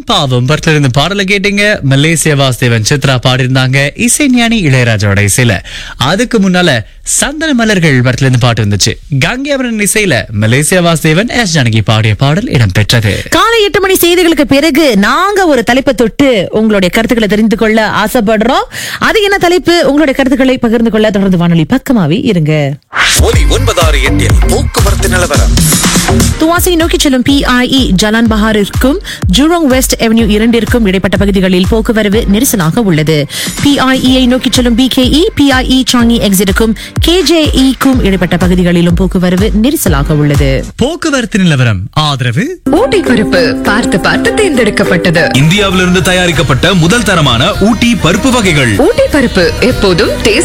பாவம் படத்துல இருந்து பாடலை கேட்டீங்க மலேசிய வாசுதேவன் சித்ரா பாடியிருந்தாங்க இசை ஞானி இளையராஜாவோட இசையில அதுக்கு முன்னால சந்தன மலர்கள் படத்துல இருந்து பாட்டு இருந்துச்சு கங்கையவரன் இசையில மலேசிய வாசுதேவன் எஸ் ஜானகி பாடிய பாடல் இடம்பெற்றது காலை எட்டு மணி செய்திகளுக்கு பிறகு நாங்க ஒரு தலைப்பை தொட்டு உங்களுடைய கருத்துக்களை தெரிந்து கொள்ள ஆசைப்படுறோம் அது என்ன தலைப்பு உங்களுடைய கருத்துக்களை பகிர்ந்து கொள்ள தொடர்ந்து வானொலி பக்கமாவே இருங்க ஒலி ஒன்பதாறு எட்டில் போக்குவரத்து நிலவரம் துவாசி நோக்கி செல்லும் பிஐஇ ஜலான் பஹாரிற்கும் ஜூரோங் வெஸ்ட் அவென்யூ இரண்டிற்கும் இடைப்பட்ட பகுதிகளில் போக்குவரவு நெரிசலாக உள்ளது பிஐஇயை நோக்கி செல்லும் பிகேஇ பிஐஇ சாங்கி எக்ஸிட்டுக்கும் கேஜேஇக்கும் இடைப்பட்ட பகுதிகளிலும் போக்குவரவு நெரிசலாக உள்ளது போக்குவரத்து நிலவரம் ஆதரவு ஊட்டி பருப்பு பார்த்து பார்த்து தேர்ந்தெடுக்கப்பட்டது இந்தியாவிலிருந்து தயாரிக்கப்பட்ட முதல் தரமான ஊட்டி பருப்பு வகைகள் ஊட்டி பருப்பு எப்போதும் டேஸ்ட்